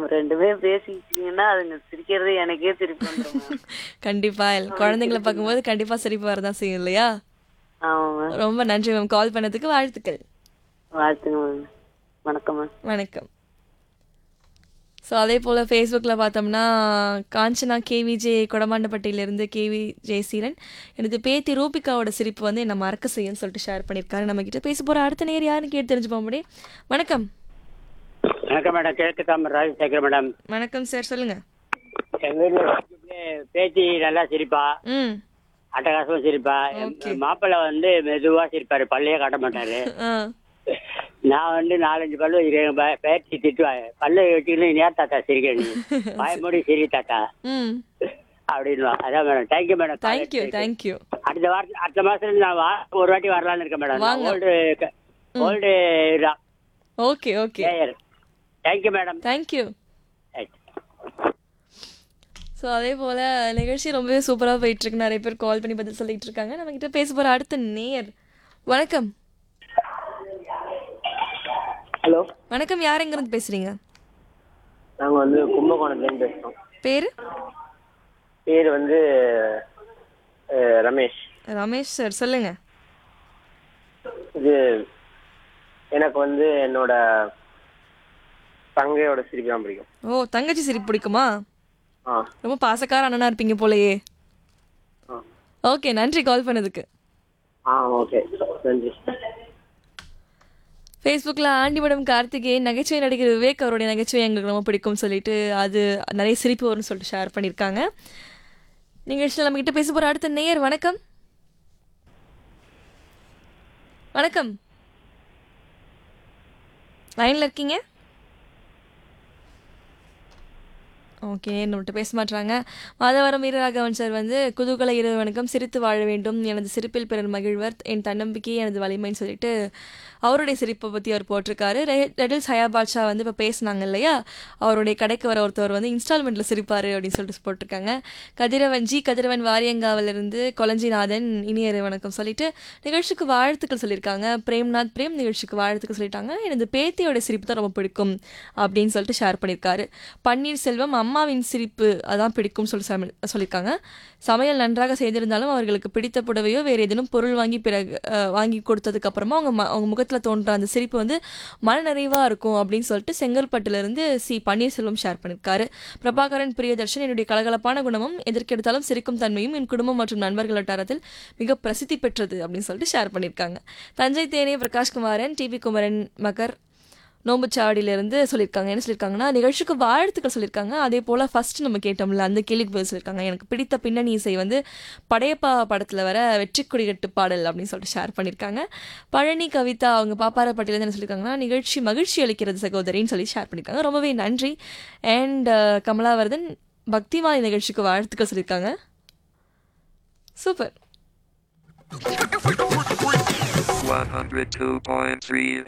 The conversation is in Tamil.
ரெண்டுமே பேசிக்கிட்டீங்கன்னா அதுங்க சிரிக்கிறது எனக்கே திருப்பி வந்துரும் மேம் கண்டிப்பா குழந்தைங்களை பார்க்கும்போது கண்டிப்பா சிரிப்பு வரதான் செய்யும் இல்லையா ஆமா மேம் ரொம்ப நன்றி மேம் கால் பண்ணதுக்கு வாழ்த்துக்கள் வாழ்த்துங்க மேம் வணக்கம் மேம் வணக்கம் ஸோ அதே போல் ஃபேஸ்புக்கில் பார்த்தோம்னா காஞ்சனா கேவிஜே கொடமாண்டப்பட்டியிலேருந்து கேவி ஜெயசீலன் எனது பேத்தி ரூபிகாவோட சிரிப்பு வந்து என்னை மறக்க செய்யும்னு சொல்லிட்டு ஷேர் பண்ணியிருக்காரு நம்மக்கிட்ட பேச போகிற அடுத்த நேர் யாருன்னு கேட்டு தெரிஞ்சு போக முடியும் வணக்கம் வணக்கம் மேடம் கிழக்கு தாமர் ராஜசேகர் மேடம் வணக்கம் சார் சொல்லுங்கள் எங்க வீட்டுல பேத்தி நல்லா சிரிப்பா ம் அட்டகாசமா சிரிப்பா மாப்பிள்ளை வந்து மெதுவா சிரிப்பாரு பல்லையே காட்ட மாட்டாரு ஆ நான் வந்து நாலஞ்சு பல்லு வச்சிருக்கேன் பே- பேத்தி திட்டுவாங்க பல்ல வச்சுக்கணும் ஏன் தாத்தா சிரிக்க நீ பயமுடி சிரி தாத்தா ம் அப்படின்னு அதான் madam thank you madam thank you thank you அடுத்த வாரத்து அடுத்த மாசம் நான் வா ஒரு வாட்டி வரலாம்னு இருக்கேன் மேடம் வாங்க. Old old okay okay player thank you madam thank you so அதே போல் நிகழ்ச்சி ரொம்பவே சூப்பராக போயிட்டுருக்கு நிறைய பேர் கால் பண்ணி பதில் சொல்லிட்டு இருக்காங்க நம்மக்கிட்ட பேச போகிற அடுத்த நேர் வணக்கம் ஹலோ வணக்கம் யார் எங்கேருந்து பேசுகிறீங்க நாங்கள் வந்து கும்பகோணத்துலேருந்து பேசுகிறோம் பேர் பேர் வந்து அஹ், ரமேஷ் ரமேஷ் சார் சொல்லுங்க இது எனக்கு வந்து என்னோட தங்கையோட சிரிப்பு தான் பிடிக்கும் ஓ தங்கச்சி சிரிப்பு பிடிக்குமா ஆ ரொம்ப பாசக்கார அண்ணனா இருப்பீங்க போலயே ஆ ஓகே நன்றி கால் பண்ணதுக்கு ஆ ஓகே நன்றி ஃபேஸ்புக்கில் ஆண்டிமடம் கார்த்திகேயன் நகைச்சுவை நடிகர் விவேக் அவருடைய நகைச்சுவை எங்களுக்கு ரொம்ப பிடிக்கும்னு சொல்லிட்டு அது நிறைய சிரிப்பு வரும்னு சொல்லிட்டு ஷேர் பண்ணியிருக்காங்க நிகழ்ச்சியில் நம்ம கிட்ட பேச போகிற அடுத்த நேயர் வணக்கம் வணக்கம் லைனில் இருக்கீங்க ஓகே நம்மகிட்ட பேச மாட்றாங்க மாதவரம் வீரராகவன் சார் வந்து குதூகல இரவு வணக்கம் சிரித்து வாழ வேண்டும் எனது சிரிப்பில் பிறர் மகிழ்வர் என் தன்னம்பிக்கை எனது வலிமைன்னு சொல்லிட்டு அவருடைய சிரிப்பை பற்றி அவர் போட்டிருக்காரு ரெ- ரெடில்ஸ் ஹயா பாட்ஷா வந்து இப்போ பேசினாங்க இல்லையா அவருடைய கடைக்கு வர ஒருத்தவர் வந்து இன்ஸ்டால்மெண்ட்டில் சிரிப்பார் அப்படின்னு சொல்லிட்டு போட்டிருக்காங்க கதிரவன் ஜி கதிரவன் வாரியங்காவிலிருந்து கொலஞ்சிநாதன் இனியர் வணக்கம் சொல்லிட்டு நிகழ்ச்சிக்கு வாழ்த்துக்கள் சொல்லியிருக்காங்க பிரேம்நாத் பிரேம் நிகழ்ச்சிக்கு வாழ்த்துக்கள் சொல்லிட்டாங்க எனது பேத்தியோட சிரிப்பு தான் ரொம்ப பிடிக்கும் அப்படின்னு சொல்லிட்டு ஷேர் பண்ணியிருக்காரு பன்னீர்செல்வம் அம்மாவின் சிரிப்பு அதான் பிடிக்கும் சொல்லி சம- சொல்லியிருக்காங்க சமையல் நன்றாக செய்திருந்தாலும் அவர்களுக்கு பிடித்த புடவையோ வேறு ஏதேனும் பொருள் வாங்கி பிறகு அஹ், வாங்கி கொடுத்ததுக்கு அப்புறமா அவங்க ம- அவங்க முகத்தில் தோன்ற அந்த சிரிப்பு வந்து மனநிறைவாக இருக்கும் அப்படின்னு சொல்லிட்டு செங்கல்பட்டுலேருந்து சி பன்னீர்செல்வம் ஷேர் பண்ணியிருக்காரு பிரபாகரன் பிரியதர்ஷன் என்னுடைய கலகலப்பான குணமும் எதற்கெடுத்தாலும் சிரிக்கும் தன்மையும் என் குடும்பம் மற்றும் நண்பர்கள் வட்டாரத்தில் மிக பிரசித்தி பெற்றது அப்படின்னு சொல்லிட்டு ஷேர் பண்ணியிருக்காங்க தஞ்சை தேனே பிரகாஷ்குமாரன் டிவி குமரன் மகர் நோம்புச்சாவடியிலேருந்து சொல்லியிருக்காங்க என்ன சொல்லியிருக்காங்கன்னா நிகழ்ச்சிக்கு வாழ்த்துக்கள் சொல்லியிருக்காங்க அதே போல் ஃபர்ஸ்ட் நம்ம கேட்டோம்ல அந்த கேள்விக்கு பதில் சொல்லியிருக்காங்க எனக்கு பிடித்த பின்னணி இசை வந்து படையப்பா படத்தில் வர வெற்றி கொடிகட்டு பாடல் அப்படின்னு சொல்லிட்டு ஷேர் பண்ணியிருக்காங்க பழனி கவிதா அவங்க பாப்பாரப்பட்டியிலேருந்து என்ன சொல்லியிருக்காங்கன்னா நிகழ்ச்சி மகிழ்ச்சி அளிக்கிறது சகோதரின்னு சொல்லி ஷேர் பண்ணியிருக்காங்க ரொம்பவே நன்றி அண்ட் கமலாவர்தன் பக்திமாலை நிகழ்ச்சிக்கு வாழ்த்துக்கள் சொல்லியிருக்காங்க சூப்பர் 102.3